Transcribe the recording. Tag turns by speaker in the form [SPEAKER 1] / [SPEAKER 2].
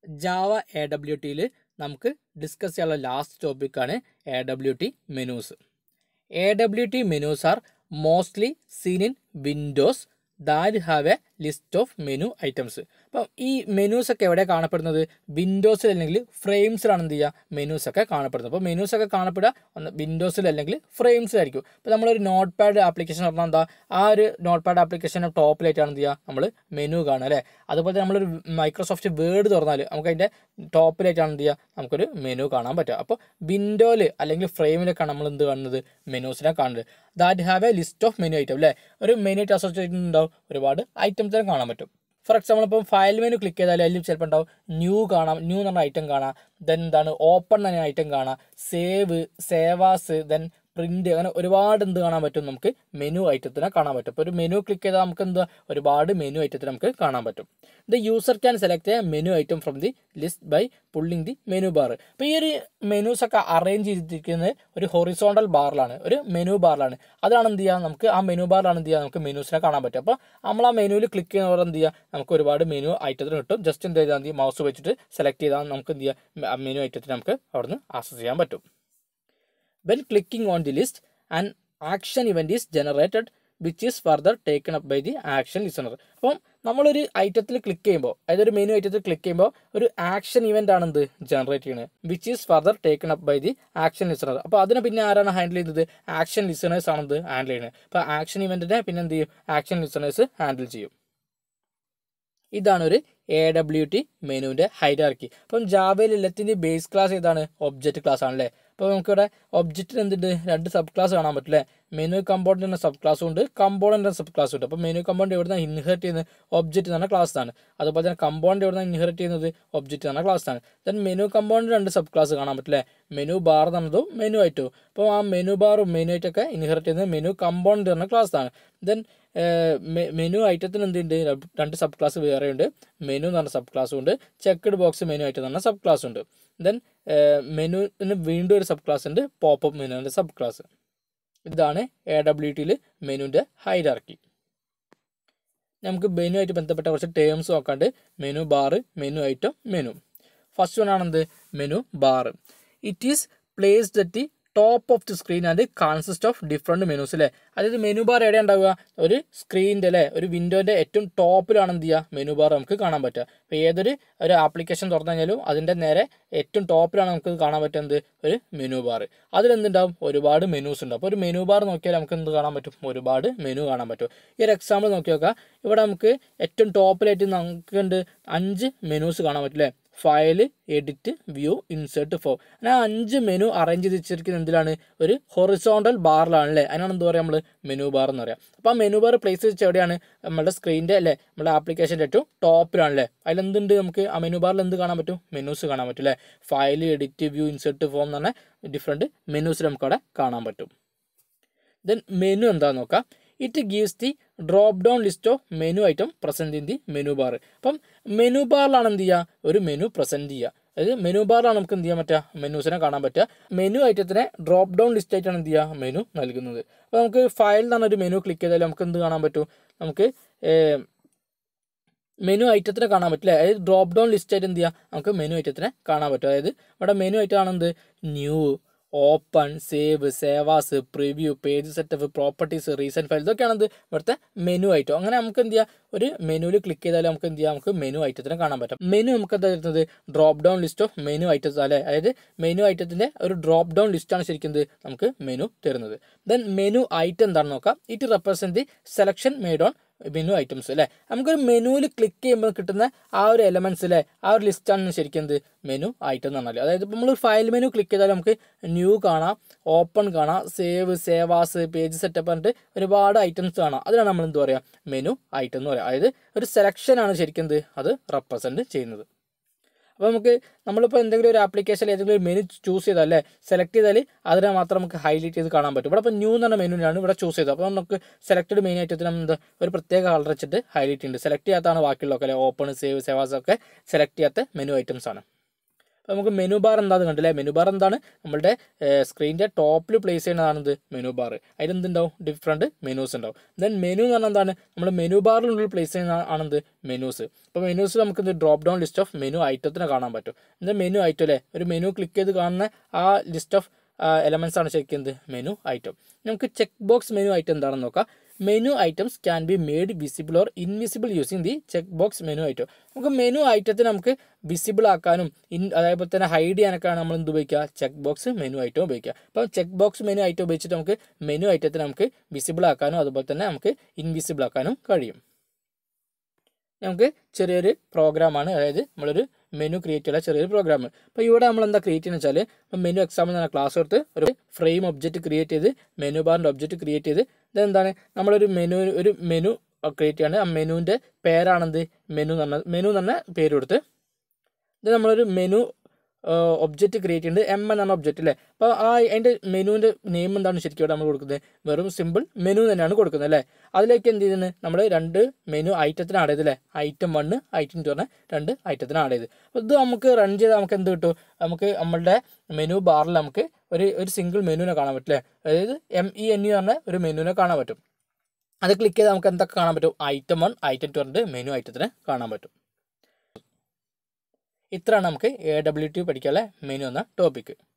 [SPEAKER 1] Java A W ടിയിൽ നമുക്ക് discuss ചെയ്യാനുള്ള ലാസ്റ്റ് ടോപ്പിക്കാണ് A W T menus A W T menus are mostly seen in windows that have a list of menu items അപ്പം ഈ menus ഒക്കെ എവിടെ കാണപ്പെടുന്നത് വിൻഡോസിൽ അല്ലെങ്കിൽ ഫ്രെയിംസിലാണ് എന്ത് ചെയ്യുക മെനൂസ് ഒക്കെ കാണപ്പെടുന്നത് അപ്പോൾ മെനൂസ് ഒക്കെ കാണപ്പെടുക ഒന്ന് വിൻഡോസിൽ അല്ലെങ്കിൽ ഫ്രെയിംസിലായിരിക്കും അപ്പോൾ നമ്മളൊരു നോട്ട് പാഡ് ആപ്ലിക്കേഷൻ പറഞ്ഞാൽ എന്താ ആ ഒരു നോട്ട് പാഡ് ആപ്ലിക്കേഷൻ്റെ ടോപ്പിലായിട്ടാണ് എന്ത് ചെയ്യുക നമ്മൾ മെനു കാണുക അല്ലേ അതുപോലെ തന്നെ നമ്മളൊരു മൈക്രോസോഫ്റ്റ് വേർഡ് തുറന്നാൽ നമുക്ക് അതിൻ്റെ ടോപ്പിലായിട്ടാണ് എന്ത് ചെയ്യുക നമുക്കൊരു മെനു കാണാൻ പറ്റുക അപ്പോൾ വിൻഡോയിൽ അല്ലെങ്കിൽ ഫ്രെയിമിലൊക്കെയാണ് നമ്മൾ എന്ത് കാണുന്നത് മെനൂസിനെ കാണുന്നത് that have a list of menu item അല്ലേ ഒരു മെനു ആയിട്ട് അസോസിയേറ്റ് ഉണ്ടാവും ഒരുപാട് ഐറ്റംസിനെ കാണാൻ പറ്റും ഫോർ എക്സാമ്പിൾ ഇപ്പോൾ ഫയൽ മെനു ക്ലിക്ക് ചെയ്താൽ അതിൽ ചിലപ്പോൾ ഉണ്ടാവും ന്യൂ കാണാം ന്യൂ എന്ന് പറഞ്ഞ ഐറ്റം കാണാം ദെൻ എന്താണ് ഓപ്പൺ എന്ന ഐറ്റം കാണാം സേവ് സേവാസ് ദെൻ പ്രിന്റ് അങ്ങനെ ഒരുപാട് എന്ത് കാണാൻ പറ്റും നമുക്ക് മെനു ഐറ്റത്തിനെ കാണാൻ പറ്റും ഇപ്പോൾ ഒരു മെനു ക്ലിക്ക് ചെയ്താൽ നമുക്ക് എന്താ ഒരുപാട് മെനു ഐറ്റത്തിന് നമുക്ക് കാണാൻ പറ്റും the user can select a menu item from the list by pulling the menu bar അപ്പോൾ ഈ ഒരു മെനൂസ് ഒക്കെ അറേഞ്ച് ചെയ്തിരിക്കുന്നത് ഒരു ഹൊറിസോണ്ടൽ ബാറിലാണ് ഒരു മെനു ബാറിലാണ് അതാണ് എന്ത് ചെയ്യുക നമുക്ക് ആ മെനു ബാറിലാണ് എന്ത് ചെയ്യുക നമുക്ക് മെനൂസിനെ കാണാൻ പറ്റും അപ്പോൾ നമ്മൾ ആ മെനുവിൽ ക്ലിക്ക് ചെയ്യുന്നവർ എന്ത് ചെയ്യുക നമുക്ക് ഒരുപാട് മെനു ഐറ്റത്തിന് കിട്ടും ജസ്റ്റ് എന്ത് ചെയ്താൽ മതി മൗസ് വെച്ചിട്ട് സെലക്ട് ചെയ്താൽ നമുക്ക് എന്ത് ചെയ്യുക ആ മെനു ഐറ്റത്തിന് നമുക്ക് അവിടുന്ന് ആക്സസ് ചെയ്യാൻ പറ്റും when clicking on the list an action event is generated which is further taken up by the action listener അപ്പം നമ്മളൊരു ഐറ്റത്തിൽ ക്ലിക്ക് ചെയ്യുമ്പോൾ അതായത് ഒരു മെനു ഐറ്റത്തിൽ ക്ലിക്ക് ചെയ്യുമ്പോൾ ഒരു ആക്ഷൻ ഇവന്റ് ആണ് എന്ത് ജനറേറ്റ് ചെയ്യുന്നത് which is further taken up by the action listener അപ്പോൾ അതിനെ പിന്നെ ആരാണ് ഹാൻഡിൽ ചെയ്യുന്നത് ആക്ഷൻ ലിസണേഴ്സ് ആണ് ഇത് ഹാൻഡിൽ ചെയ്യുന്നത് അപ്പോൾ ആക്ഷൻ ഇവന്റിനെ പിന്നെ എന്ത് ചെയ്യും ആക്ഷൻ ലിസണേഴ്സ് ഹാൻഡിൽ ചെയ്യും ഇതാണ് ഒരു എ ഡബ്ല്യു ടി മെനുവിൻ്റെ ഹൈരാർക്കി അപ്പം ജാവയിൽ എല്ലാത്തിൻ്റെ ബേസ് ക്ലാസ് ഏതാണ് ഒബ്ജക്റ്റ് ക്ലാസ് ആണല്ലേ അപ്പോൾ നമുക്കിവിടെ ഒബ്ജക്റ്റിന് എന്തുണ്ട് രണ്ട് സബ് ക്ലാസ് കാണാൻ പറ്റില്ലേ മെനു കമ്പോണൻറ്റിൻ്റെ സബ് ക്ലാസ്സും ഉണ്ട് കമ്പോണൻറ്റിൻ്റെ സബ് ക്ലാസ്സും ഉണ്ട് അപ്പോൾ മെനു കമ്പോണൻറ്റ് എവിടുന്ന ഇൻഹെറിറ്റ് ചെയ്യുന്നത് ഒബ്ജക്റ്റ് എന്ന് പറഞ്ഞ ക്ലാസ് ആണ് അതുപോലെ തന്നെ കമ്പോണൻറ്റ് എവിടുന്ന ഇൻഹെറിറ്റ് ചെയ്യുന്നത് ഒബ്ജക്റ്റ് എന്ന് പറഞ്ഞ ക്ലാസ് ആണ് ദെൻ മെനു കമ്പോണൻറ്റ് രണ്ട് സബ് ക്ലാസ് കാണാൻ പറ്റില്ലേ മെനു ബാർ എന്നതും മെനു ആയിട്ടും അപ്പോൾ ആ മെനു ബാറും മെനു ആയിട്ടൊക്കെ ഇൻഹെറിറ്റ് ചെയ്യുന്നത് മെനു കമ്പോണൻറ്റ് എന്ന ക്ലാസ് ആണ് ദെൻ മെനു ഐറ്റത്തിന് എന്തുണ്ട് രണ്ട് സബ് ക്ലാസ് വേറെ ഉണ്ട് മെനു എന്ന് പറഞ്ഞ സബ് ക്ലാസ്സും ഉണ്ട് ചെക്കഡ് ബോക്സ് മെനു ഐറ്റം എന്ന് പറഞ്ഞ സബ് ക്ലാസ് ഉണ്ട് ദെൻ മെനുവിന് വീണ്ടും ഒരു സബ് ക്ലാസ് ഉണ്ട് പോപ്പപ്പ് മെനുവിൻ്റെ സബ് ക്ലാസ് ഇതാണ് എ ഡബ്ല്യു ടിയിൽ മെനുവിൻ്റെ ഹൈരാർക്കി നമുക്ക് മെനു ആയിട്ട് ബന്ധപ്പെട്ട കുറച്ച് ടേംസ് നോക്കാണ്ട് menu bar menu item menu first one ആണെന്ത് menu bar it is placed at the top of the screen and consist of different menus അല്ലേ അതായത് മെനു ബാർ എവിടെ ഉണ്ടാവുക ഒരു സ്ക്രീനിൻ്റെ അല്ലേ ഒരു വിൻഡോൻ്റെ ഏറ്റവും ടോപ്പിലാണ് എന്ത് ചെയ്യുക മെനു ബാർ നമുക്ക് കാണാൻ പറ്റുക അപ്പോൾ ഏതൊരു ഒരു ആപ്ലിക്കേഷൻ തുറന്നു കഴിഞ്ഞാലും അതിൻ്റെ നേരെ ഏറ്റവും ടോപ്പിലാണ് നമുക്ക് കാണാൻ പറ്റുന്നത് ഒരു മെനു ബാർ അതിലെന്തുണ്ടാവും ഒരുപാട് മെനൂസ് ഉണ്ടാവും അപ്പോൾ ഒരു മെനു ബാർ നോക്കിയാൽ നമുക്ക് എന്ത് കാണാൻ പറ്റും ഒരുപാട് മെനു കാണാൻ പറ്റും ഈ ഒരു എക്സാമ്പിൾ നോക്കി നോക്കാം ഇവിടെ നമുക്ക് ഏറ്റവും ടോപ്പിലായിട്ട് നമുക്ക് ഉണ്ട് അഞ്ച് മെനൂസ് കാണാൻ പറ്റില്ലേ file edit view insert form അങ്ങനെ ആ അഞ്ച് മെനു അറേഞ്ച് ചെയ്ത് വെച്ചിരിക്കുന്നത് എന്തിലാണ് ഒരു ഹൊറിസോണ്ടൽ ബാറിലാണ് അല്ലേ അതിനാണ് എന്താ പറയുക നമ്മൾ മെനു ബാർ എന്ന് പറയാം അപ്പോൾ ആ മെനു ബാർ പ്ലേസ് വെച്ച് എവിടെയാണ് നമ്മുടെ സ്ക്രീനിൻ്റെ അല്ലേ നമ്മുടെ ആപ്ലിക്കേഷൻ്റെ ഏറ്റവും ടോപ്പിലാണല്ലേ അതിലെന്തുണ്ട് നമുക്ക് ആ മെനു ബാറിൽ എന്ത് കാണാൻ പറ്റും മെനൂസ് കാണാൻ പറ്റും അല്ലേ file edit view insert form എന്ന് പറഞ്ഞ ഡിഫറെൻറ്റ് മെനൂസ് നമുക്ക് അവിടെ കാണാൻ പറ്റും ദെൻ മെനു എന്താണെന്ന് നോക്കാം it gives the drop down list of menu item present in the menu bar അപ്പം മെനു ബാറിലാണ് എന്ത് ചെയ്യുക ഒരു മെനു പ്രസൻറ്റ് ചെയ്യുക അതായത് മെനു ബാറിലാണ് നമുക്ക് എന്ത് ചെയ്യാൻ പറ്റുക മെനൂസിനെ കാണാൻ പറ്റുക മെനു ഐറ്റത്തിനെ ഡ്രോപ്പ് ഡൗൺ ലിസ്റ്റ് ആയിട്ടാണ് എന്ത് ചെയ്യുക മെനു നൽകുന്നത് അപ്പോൾ നമുക്ക് ഫയൽ എന്നാണ് ഒരു മെനു ക്ലിക്ക് ചെയ്താൽ നമുക്ക് എന്ത് കാണാൻ പറ്റും നമുക്ക് മെനു ഐറ്റത്തിനെ കാണാൻ പറ്റില്ല അതായത് ഡ്രോപ്പ് ഡൗൺ ലിസ്റ്റ് ആയിട്ട് എന്ത് ചെയ്യുക നമുക്ക് മെനു ഐറ്റത്തിനെ കാണാൻ പറ്റും അതായത് ഇവിടെ മെനു ഐറ്റം ആണെന്ത് new open save save as preview page setup properties recent file ഇതൊക്കെയാണ് ഇവിടുത്തെ മെനു ഐറ്റം അങ്ങനെ നമുക്ക് എന്ത് ചെയ്യാം ഒരു മെനുവിൽ ക്ലിക്ക് ചെയ്താൽ നമുക്ക് എന്ത് ചെയ്യാം നമുക്ക് മെനു ഐറ്റത്തിനെ കാണാൻ പറ്റും മെനു നമുക്ക് എന്താ തരുന്നത് drop down list of menu items അല്ലേ അതായത് മെനു ഐറ്റത്തിൻ്റെ ഒരു ഡ്രോപ്പ് ഡൗൺ ലിസ്റ്റാണ് ശരിക്കും നമുക്ക് മെനു തരുന്നത് ദെൻ മെനു ഐറ്റം എന്താണെന്ന് നോക്കാം it represent the selection made on menu items അല്ലേ നമുക്കൊരു മെനുവിൽ ക്ലിക്ക് ചെയ്യുമ്പോൾ കിട്ടുന്ന ആ ഒരു എലമെന്റ്സ് അല്ലേ ആ ഒരു ലിസ്റ്റാണ് ശരിക്കും എന്ത് മെനു ഐറ്റം എന്ന് പറഞ്ഞാൽ അതായത് ഇപ്പോൾ നമ്മൾ ഫയൽ മെനു ക്ലിക്ക് ചെയ്താൽ നമുക്ക് ന്യൂ കാണാം ഓപ്പൺ കാണാം സേവ് സേവാസ് പേജ് സെറ്റപ്പ് പറഞ്ഞിട്ട് ഒരുപാട് ഐറ്റംസ് കാണാം അതിനാണ് നമ്മൾ എന്ത് പറയുക മെനു ഐറ്റം എന്ന് പറയുക അതായത് ഒരു സെലക്ഷനാണ് ശരിക്കും എന്ത് അത് റെപ്രസെൻറ്റ് ചെയ്യുന്നത് അപ്പോൾ നമുക്ക് നമ്മളിപ്പോൾ എന്തെങ്കിലും ഒരു ആപ്ലിക്കേഷൻ ഏതെങ്കിലും ഒരു മെനു ചൂസ് ചെയ്താൽ അല്ലേ സെലക്ട് ചെയ്താൽ അതിനെ മാത്രം നമുക്ക് ഹൈലൈറ്റ് ചെയ്ത് കാണാൻ പറ്റും ഇവിടെ ഇപ്പോൾ ന്യൂ എന്ന് പറഞ്ഞ മെനുവിനാണ് ഇവിടെ ചൂസ് ചെയ്തത് അപ്പോൾ നമുക്ക് സെലക്റ്റഡ് മെയിൻ ആയിട്ട് എന്താ ഒരു പ്രത്യേക കളർ വെച്ചിട്ട് ഹൈലൈറ്റ് ഉണ്ട് സെലക്ട് ചെയ്യാത്തതാണ് ബാക്കിയുള്ളതൊക്കെ അല്ലേ ഓപ്പൺ സേവ് സേവാസ് ഒക്കെ സെലക്ട് ചെയ്യാത്ത മെനു ഐറ്റംസ് ആണ് അപ്പോൾ നമുക്ക് മെനു ബാർ എന്താണെന്ന് കണ്ടില്ലേ മെനു ബാർ എന്താണ് നമ്മളുടെ സ്ക്രീനിൻ്റെ ടോപ്പിൽ പ്ലേസ് ചെയ്യുന്നതാണിത് മെനു ബാർ അതിലെന്തുണ്ടാവും ഡിഫറെൻറ്റ് മെനൂസ് ഉണ്ടാവും ദെൻ മെനു എന്ന് പറഞ്ഞാൽ എന്താണ് നമ്മൾ മെനു ബാറിനുള്ളിൽ പ്ലേസ് ചെയ്യുന്ന ആണെന്ത് മെനൂസ് അപ്പോൾ മെനൂസ് നമുക്ക് ഇത് drop down list of menu ഐറ്റത്തിന് കാണാൻ പറ്റും എന്താ മെനു ഐറ്റം അല്ലേ ഒരു മെനു ക്ലിക്ക് ചെയ്ത് കാണുന്ന ആ ലിസ്റ്റ് ഓഫ് എലമെൻസ് ആണ് ശരിക്കും എന്ത് മെനു ഐറ്റം നമുക്ക് ചെക്ക് ബോക്സ് മെനു ഐറ്റം എന്താണെന്ന് നോക്കാം menu items can be made visible or invisible using the check box menu item നമുക്ക് മെനു ഐറ്റത്തിന് നമുക്ക് വിസിബിൾ ആക്കാനും ഇൻ അതേപോലെ തന്നെ ഹൈഡ് ചെയ്യാനൊക്കെയാണ് നമ്മൾ എന്ത് ഉപയോഗിക്കുക ചെക്ക് ബോക്സ് മെനു ഐറ്റം ഉപയോഗിക്കുക അപ്പം ചെക്ക് ബോക്സ് മെനു ഐറ്റം ഉപയോഗിച്ചിട്ട് നമുക്ക് മെനു ഐറ്റത്തിന് നമുക്ക് വിസിബിൾ ആക്കാനും അതുപോലെ തന്നെ നമുക്ക് ഇൻവിസിബിൾ ആക്കാനും കഴിയും നമുക്ക് ചെറിയൊരു പ്രോഗ്രാമാണ് അതായത് നമ്മളൊരു മെനു ക്രിയേറ്റ് ചെയ്യുന്ന ചെറിയൊരു പ്രോഗ്രാം അപ്പോൾ ഇവിടെ നമ്മൾ എന്താ ക്രിയേറ്റ് ചെയ്യുന്നത് വെച്ചാൽ ഇപ്പോൾ മെനു എക്സാമ്പിൾ എന്ന ക്ലാസ് എടുത്ത് ഒരു ഫ്രെയിം ഒബ്ജക്റ്റ് ക്രിയേറ്റ് ചെയ്ത് മെനു ബാറിൻ്റെ ഒബ്ജക്റ്റ് ക്രിയേറ്റ് ചെയ്ത് ഇതെന്താണ് നമ്മളൊരു മെനു ഒരു മെനു ക്രിയേറ്റ് ചെയ്യാണ് ആ മെനുവിൻ്റെ പേരാണെന്ത് മെനു എന്ന് പറഞ്ഞ മെനു എന്ന് പറഞ്ഞ പേര് കൊടുത്ത് ഇത് നമ്മളൊരു മെനു ഒബ്ജക്റ്റ് ക്രിയേറ്റ് ചെയ്യുന്നത് എം എന്നാണ് ഒബ്ജക്റ്റ് അല്ലേ അപ്പോൾ ആ അതിൻ്റെ മെനുവിൻ്റെ നെയിം എന്താണ് ശരിക്കും ഇവിടെ നമ്മൾ കൊടുക്കുന്നത് വെറും സിമ്പിൾ മെനു തന്നെയാണ് കൊടുക്കുന്നത് അല്ലേ അതിലേക്ക് എന്ത് ചെയ്യുന്നത് നമ്മൾ രണ്ട് മെനു ഐറ്റത്തിന് ആഡ് ചെയ്തല്ലേ ഐറ്റം വണ്ണ് ഐറ്റം ടു പറഞ്ഞാൽ രണ്ട് ഐറ്റത്തിന് ആഡ് ചെയ്ത് അപ്പോൾ ഇത് നമുക്ക് റൺ ചെയ്താൽ നമുക്ക് എന്ത് കിട്ടും നമുക്ക് നമ്മളുടെ മെനു ബാറിൽ നമുക്ക് ഒരു ഒരു സിംഗിൾ മെനുവിനെ കാണാൻ പറ്റില്ലേ അതായത് എം ഇ എൻ യു പറഞ്ഞ ഒരു മെനുവിനെ കാണാൻ പറ്റും അത് ക്ലിക്ക് ചെയ്താൽ നമുക്ക് എന്തൊക്കെ കാണാൻ പറ്റും ഐറ്റം വൺ ഐറ്റം ടു പറഞ്ഞിട്ട് മെനു ഐറ്റത്തിന് കാണാൻ പറ്റും ഇത്രയാണ് നമുക്ക് എ ഡബ്ല്യു ടി പഠിക്കാനുള്ള മെനു എന്ന ടോപ്പിക്ക്